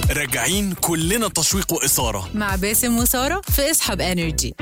راجعين كلنا تشويق وإثارة مع باسم وسارة في اصحاب انرجي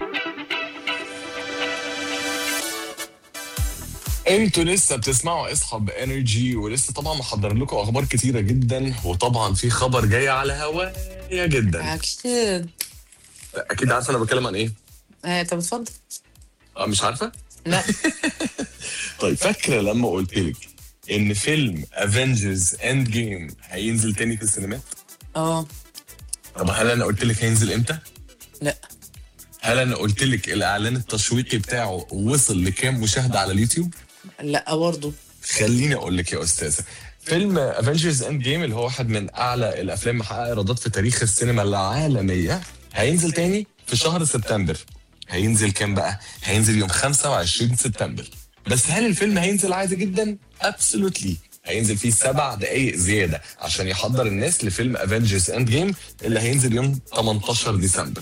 انتوا لسه بتسمعوا اصحاب انرجي ولسه طبعا محضر لكم اخبار كتيره جدا وطبعا في خبر جاي على هوايا جدا اكيد اكيد عارفه انا بتكلم عن ايه آه، طب اتفضل اه مش عارفه لا طيب فاكره لما قلت لك ان فيلم افنجرز اند جيم هينزل تاني في السينمات اه طب هل انا قلت لك هينزل امتى لا هل انا قلت لك الاعلان التشويقي بتاعه وصل لكام مشاهده على اليوتيوب لا برضه خليني اقول لك يا استاذه فيلم افنجرز اند جيم اللي هو واحد من اعلى الافلام محققه ايرادات في تاريخ السينما العالميه هينزل تاني في شهر سبتمبر هينزل كام بقى هينزل يوم 25 سبتمبر بس هل الفيلم هينزل عادي جدا ابسولوتلي هينزل فيه سبع دقايق زياده عشان يحضر الناس لفيلم افنجرز اند جيم اللي هينزل يوم 18 ديسمبر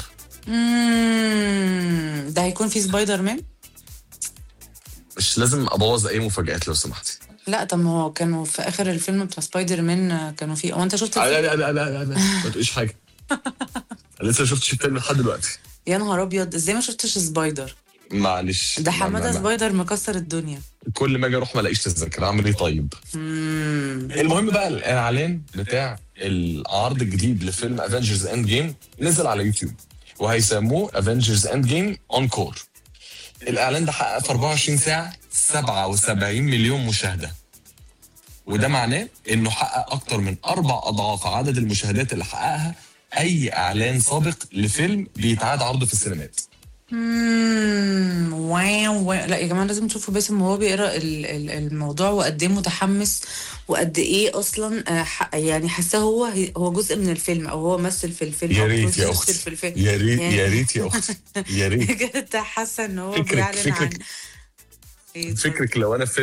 مم، ده هيكون في سبايدر مان مش لازم ابوظ اي مفاجات لو سمحتي لا طب ما هو كانوا في اخر الفيلم بتاع سبايدر مان آه، كانوا في هو انت شفت لا الفيلم؟ لا لا لا لا, لا. ما تقوليش حاجه أنا لسه ما شفتش الفيلم لحد دلوقتي يا نهار ابيض ازاي ما شفتش سبايدر معلش ده ما- ما- حماده ما- سبايدر مكسر الدنيا كل ما اجي اروح ما الاقيش تذاكر اعمل ايه طيب مم. المهم بقى الاعلان بتاع العرض الجديد لفيلم افنجرز اند جيم نزل على يوتيوب وهيسموه افنجرز اند جيم اونكور الاعلان ده حقق في 24 ساعه 77 مليون مشاهده وده معناه انه حقق اكتر من اربع اضعاف عدد المشاهدات اللي حققها اي اعلان سابق لفيلم بيتعاد عرضه في السينمات مم، واو واو. لا يا جماعه لازم تشوفوا باسم وهو بيقرا ال- ال- الموضوع وقد ايه متحمس وقد ايه اصلا آه، ح- يعني حاساه هو هو جزء من الفيلم او هو مثل في الفيلم يا أو ريت يا producer اختي في الفيلم يا ريت يعني- يا ريت يا اختي يا ريت بجد حاسه ان هو فكرك- بيعلن عن فكرك- إيه، فكرك لو انا في